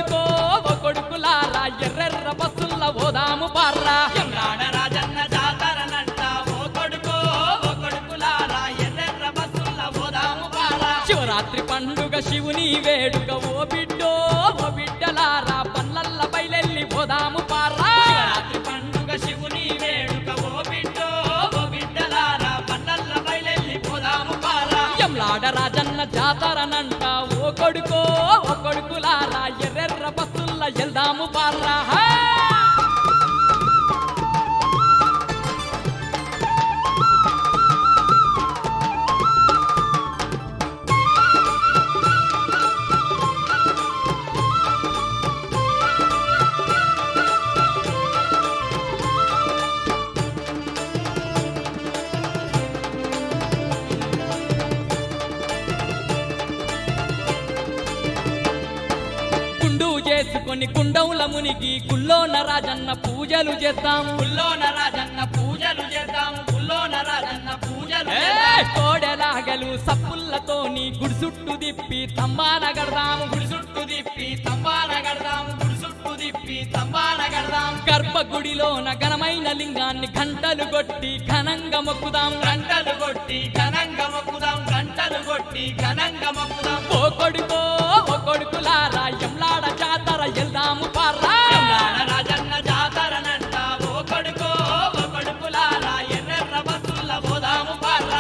కొడుకో ఓ కొడుకులారా ఎర్రెర్ర బస్సుల్ల పోదాము పార్రా ఎంలాడ రాజన్న జాతరనంట ఓ కొడుకో ఓ కొడుకులారా ఎర్రెర్ర బస్సుల్ల పోదాము పారా శివరాత్రి పండుగ శివుని వేడుక ఓ బిడ్డో ఓ బిడ్డలారా పల్లల్ల బయలెల్లి పోదాము పార్రా శివరాత్రి పండుగ శివుని వేడుక ఓ బిడ్డో ఓ బిడ్డలారా పల్లల్ల బయలెల్లి పోదాము పారా ఎంలాడ రాజన్న జాతరనంట ఓ కొడుకో ఓ కొడుకులారా ఎర్రెర్ర బస్సుల్ల వెళ్దాము పార్రా హా! కుండు చేసుకొని కుండవుల మునిగి కుల్లోన రాజన్న పూజలు చేద్దాం పుల్లోన రాజన్న పూజలు చేద్దాము పుల్లోన రాజన్న పూజలు ఏ, చేద్దాము. కోడెలాగలు సప్పుల్లతోని గుడిసుట్టు దిప్పి తంబాన గడదాము గుడి చుట్టూ తిప్పి తంబాన గడదాము గుడి చుట్టూ తిప్పి తంబాన గడదాము గర్భగుడిలోన ఘనమైన లింగాన్ని గంటలు కొట్టి ఘనంగా మొక్కుదాం గంటలు కొట్టి ఘనంగా మొక్కుదాం గంటలు కొట్టి ఘనంగా మొక్కుదాం ఓ కొడుకో ఓ కొడుకులారా ఎంలాడ జాతర వెళ్దాము పార్రా ఎంలాడ రాజన్న జాతరనంట ఓ కొడుకో ఓ కొడుకులారా ఎర్రెర్ర బస్సుల్ల పోదాము పార్రా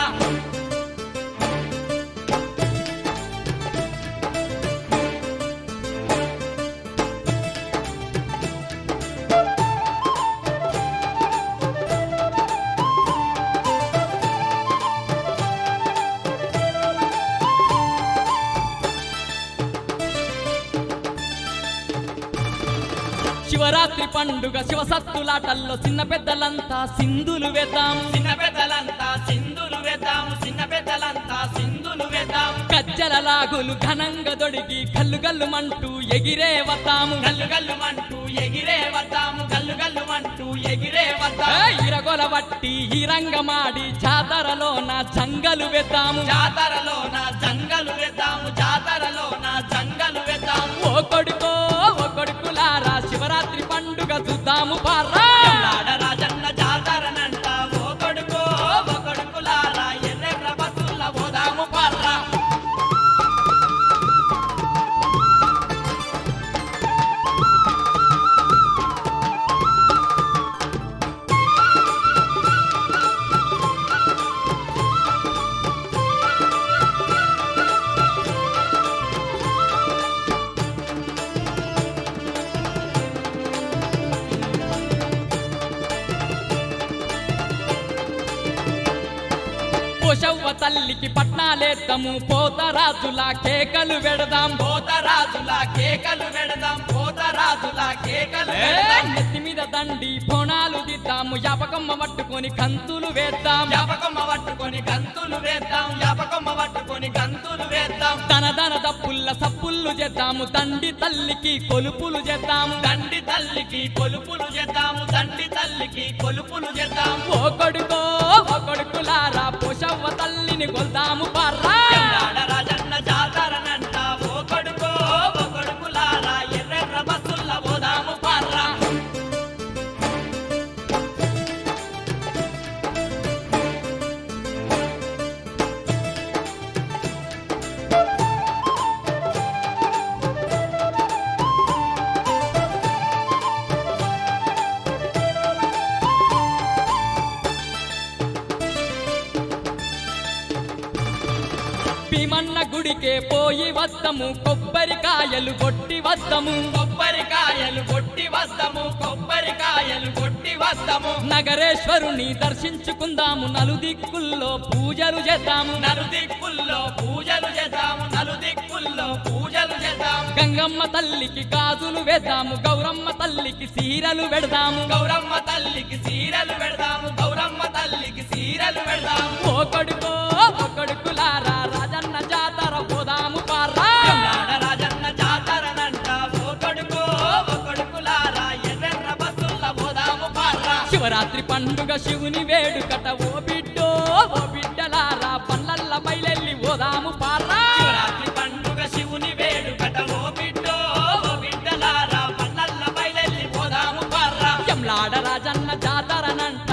శివరాత్రి పండుగ శివసత్తులాటల్లో చిన్న పెద్దలంతా సింధులు వేద్దాం చిన్న పెద్దలంతా సింధులు వేద్దాము చిన్న పెద్దలంతా సింధులు వేద్దాము కజ్జల లాగులు ఘనంగా దొడిగి గల్లు గల్లు మంటూ ఎగిరే వద్దాము గల్లు గల్లు మంటూ ఎగిరే వద్దాము గల్లు గల్లు మంటూ ఎగిరే ఏ, వద్దాము ఇరగొల వట్టి ఈ రంగమాడి జాతరలో నా జంగలు వేద్దాము జాతరలో నా జంగలు వేద్దాము జాతరలో నా జంగలు వేద్దాము ఓ కొడుకో ఓ కొడుకులారా శివరాత్రి పండుగ చూద్దాము పార్రా ఎంలాడ రాజన్న జాతరనంట ఓ కొడుకో ఓ కొడుకులారా ఎర్రెర్ర బస్సుల్ల పోదాము పార్రా పోషవ్వ తల్లికి పట్నాలేత్తము పోతరాజుల కేకలు వెడదాం పోతరాజుల కేకలు వెడదాం పోతరాజుల కేకలు ఏ, వెడదాం నెత్తి మీద దండి బోనాలు దిద్దాము యాపకమ్మ పట్టుకొని కంతులు వేద్దాం యాపకొమ్మ పట్టుకొని గంతులు వేద్దాం యాపకొమ్మ పట్టుకొని గంతులు వేద్దాం తన దన దప్పుల్ల సప్పుళ్ళు చేద్దాము తండ్రి తల్లికి కొలుపులు చేద్దాము దండి తల్లికి కొలుపులు చేద్దాము దండి తల్లికి కొలుపులు చేద్దాం ఓ కొడుకో ఓ కొడుకులారా పోషవ్వ తల్లిని కొల్దాము పార్రా ఎంలాడ రాజన్న జాతరనంట ఓ కొడుకో ఓ కొడుకులారా ఎర్రెర్ర బస్సుల్ల పోదాము పార్రా భీమన్న గుడికే పోయి వద్దము కొబ్బరికాయలు కొట్టి వద్దము కొబ్బరికాయలు కొట్టి వస్తాము కొబ్బరికాయలు కొట్టి వస్తాము నగరేశ్వరుని దర్శించుకుందాము నలుదిక్కుల్లో పూజలు చేద్దాము నలుదిక్కుల్లో పూజలు చేద్దాము నలుదిక్కుల్లో పూజలు చేద్దాము గంగమ్మ తల్లికి గాజులు వేద్దాము గౌరమ్మ తల్లికి సీరలు పెడదాము గౌరమ్మ తల్లికి సీరలు పెడదాము గౌరమ్మ తల్లికి సీరలు పెడదాము ఓ కొడుకో ఓ కొడుకులారా రాజన్న జాతర పోదాము పార్రా ఎంలాడ రాజన్న జాతరనంట ఓ కొడుకో ఓ కొడుకులారా ఎర్రెర్ర బస్సుల్ల పోదాము పార్రా శివరాత్రి పండుగ శివుని వేడుకట ఓ బిడ్డో ఓ బిడ్డలారా పల్లల్ల బయలెల్లి పోదాము పార్రా శివరాత్రి పండుగ శివుని వేడుకట ఓ బిడ్డో ఓ బిడ్డల వేములాడ రాజన్న జాతరనంట